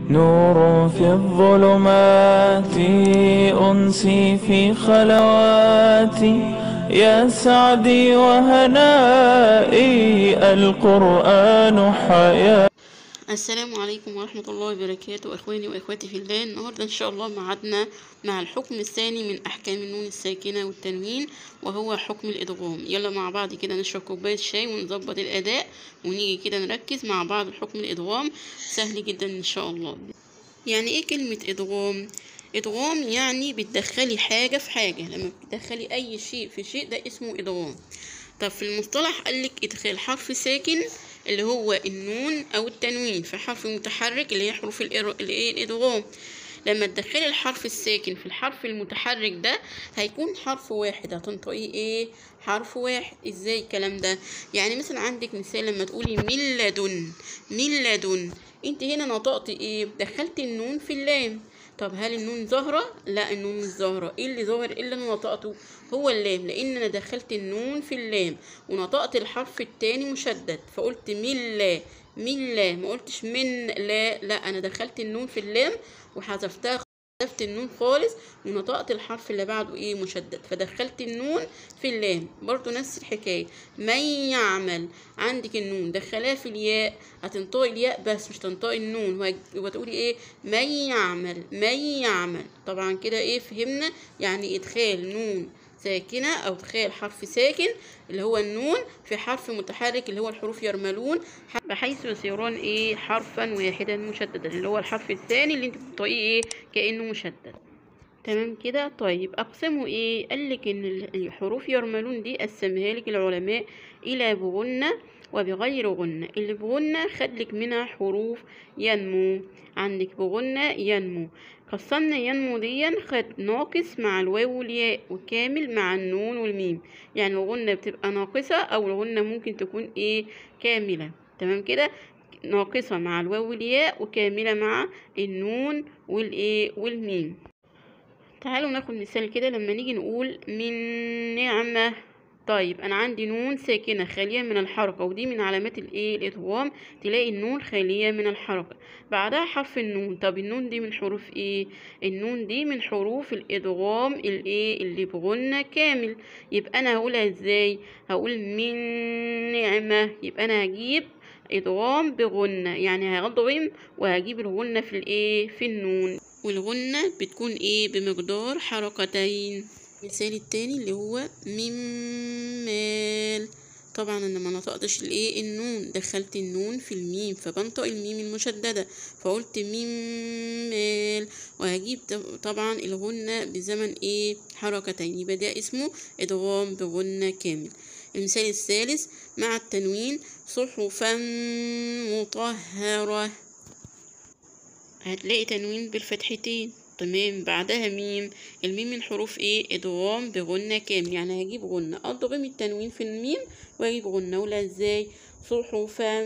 نور في الظلمات أنسي في خلواتي يا سعدي وهنائي القرآن حياتي السلام عليكم ورحمة الله وبركاته أخواني وأخواتي في الله النهاردة إن شاء الله معادنا مع الحكم الثاني من أحكام النون الساكنة والتنوين وهو حكم الإدغام يلا مع بعض كده نشرب كوباية شاي ونظبط الأداء ونيجي كده نركز مع بعض حكم الإدغام سهل جدا إن شاء الله يعني إيه كلمة إدغام؟ إدغام يعني بتدخلي حاجة في حاجة لما بتدخلي أي شيء في شيء ده اسمه إدغام طب في المصطلح قالك إدخال حرف ساكن اللي هو النون أو التنوين في حرف متحرك اللي هي حروف الإر- الإيه الإدغام لما تدخلي الحرف الساكن في الحرف المتحرك ده هيكون حرف واحد هتنطقيه ايه حرف واحد ازاي الكلام ده يعني مثلا عندك مثال لما تقولي من لدن من لدن انت هنا نطقت ايه دخلت النون في اللام طب هل النون ظاهرة؟ لا النون مش ظاهرة، ايه اللي ظاهر؟ ايه اللي انا نطقته؟ هو اللام لان انا دخلت النون في اللام ونطقت الحرف التاني مشدد فقلت من لا من لا ما قلتش من لا لا انا دخلت النون في اللام وحذفتها حذفت النون خالص ونطقت الحرف اللي بعده ايه مشدد فدخلت النون في اللام برضو نفس الحكاية من يعمل عندك النون دخلها في الياء هتنطقي الياء بس مش تنطقي النون وهج- وتقولي ايه من يعمل من يعمل طبعا كده ايه فهمنا يعني ادخال نون ساكنة أو ادخال حرف ساكن اللي هو النون في حرف متحرك اللي هو الحروف يرملون بحيث يصيران ايه حرفا واحدا مشددا اللي هو الحرف الثاني اللي انت بتنطقيه ايه كأنه مشدد تمام كده طيب اقسمه ايه قالك ان ال- الحروف يرملون دي قسمها لك العلماء الى بغنة وبغير غنة اللي بغنة خدلك منها حروف ينمو عندك بغنة ينمو قسمنا ينمو ديا خد ناقص مع الواو والياء وكامل مع النون والميم يعني الغنة بتبقى ناقصة او الغنة ممكن تكون ايه كاملة تمام كده ناقصة مع الواو والياء وكاملة مع النون والايه والميم تعالوا ناخد مثال كده لما نيجي نقول من نعمة طيب انا عندي نون ساكنة خالية من الحركة ودي من علامات الايه الادغام تلاقي النون خالية من الحركة بعدها حرف النون طب النون دي من حروف ايه النون دي من حروف الادغام الايه اللي بغنى كامل يبقى انا هقولها ازاي هقول من نعمة يبقى انا هجيب ادغام بغنة يعني هضغم وهجيب الغنة في الايه في النون والغنة بتكون ايه بمقدار حركتين المثال التاني اللي هو ممال طبعا انا ما نطقتش الايه النون دخلت النون في الميم فبنطق الميم المشدده فقلت ممال وهجيب ط- طبعا الغنة بزمن ايه حركتين يبقى ده اسمه ادغام بغنة كامل المثال الثالث مع التنوين صحفا مطهرة هتلاقي تنوين بالفتحتين تمام بعدها ميم الميم من حروف ايه ادغام بغنة كامل يعني هجيب غنة اضغم التنوين في الميم واجيب غنة ولا ازاي صحفا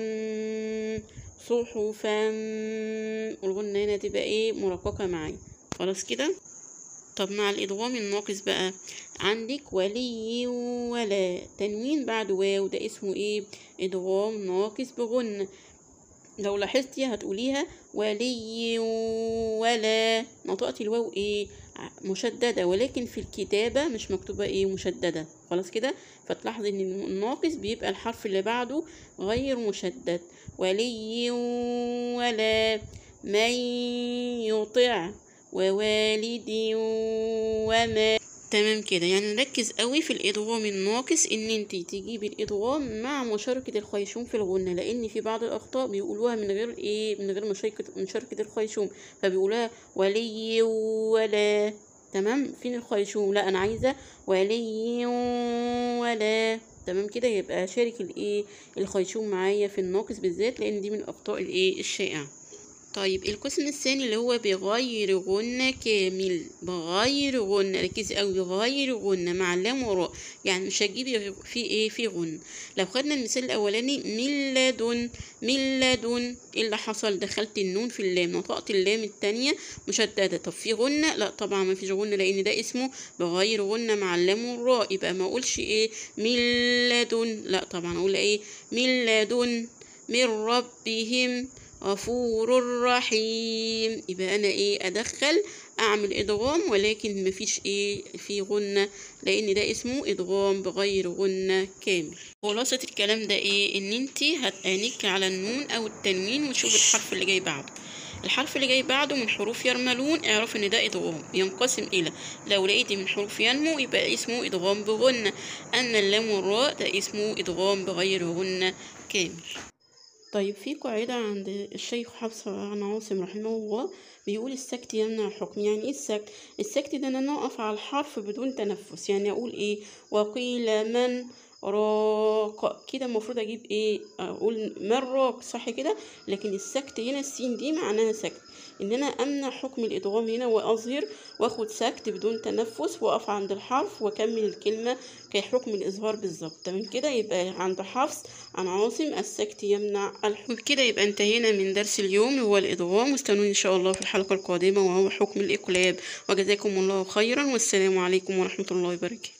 صحفا والغنة هنا تبقى ايه مرققة معايا خلاص كده طب مع الادغام الناقص بقى عندك ولي ولا تنوين بعد واو ده اسمه ايه ادغام ناقص بغنة لو لاحظتي هتقوليها ولي ولا نطقت الواو ايه ع- مشددة ولكن في الكتابة مش مكتوبة ايه مشددة خلاص كده فتلاحظي ان الناقص بيبقى الحرف اللي بعده غير مشدد ولي ولا من يطع ووالد وما تمام كده يعني نركز قوي في الادغام الناقص ان انت تجيبي الادغام مع مشاركة الخيشوم في الغنة لان في بعض الاخطاء بيقولوها من غير ايه من غير مشاركة مشاركة الخيشوم فبيقولوها ولي ولا تمام فين الخيشوم لا انا عايزة ولي ولا تمام كده يبقى شارك الايه الخيشوم معايا في الناقص بالذات لان دي من الاخطاء الايه الشائعة طيب القسم الثاني اللي هو بغير غنة كامل بغير غنة ركزي قوي بغير غنة مع اللام وراء يعني مش هتجيبي في ايه في غنة لو خدنا المثال الاولاني من لدن من لدن ايه اللي حصل دخلت النون في اللام نطقت اللام التانية مشددة طب في غنة لا طبعا ما فيش غنة لان ده اسمه بغير غنة مع اللام والراء يبقى ما اقولش ايه من لدن لا طبعا اقول ايه من لدن من ربهم غفور رحيم يبقى انا ايه ادخل اعمل ادغام ولكن مفيش ايه في غنة لان ده اسمه ادغام بغير غنة كامل خلاصة الكلام ده ايه ان انتي هتانك على النون او التنوين وتشوف الحرف اللي جاي بعده الحرف اللي جاي بعده من حروف يرملون اعرف ان ده ادغام ينقسم الى لو لقيتي من حروف ينمو يبقى اسمه ادغام بغنة ان اللام والراء ده اسمه ادغام بغير غنة كامل طيب في قاعدة عند الشيخ حفص عن عاصم رحمه الله بيقول السكت يمنع الحكم يعني ايه السكت السكت ده ان انا اقف على الحرف بدون تنفس يعني اقول ايه وقيل من راق كده المفروض اجيب ايه اقول من راق صح كده لكن السكت هنا السين دي معناها سكت ان انا امنع حكم الادغام هنا واظهر واخد سكت بدون تنفس واقف عند الحرف واكمل الكلمه كحكم الاظهار بالظبط تمام كده يبقى عند حفص عن عاصم السكت يمنع الحكم كده يبقى انتهينا من درس اليوم هو الادغام واستنوني ان شاء الله في الحلقه القادمه وهو حكم الاقلاب وجزاكم الله خيرا والسلام عليكم ورحمه الله وبركاته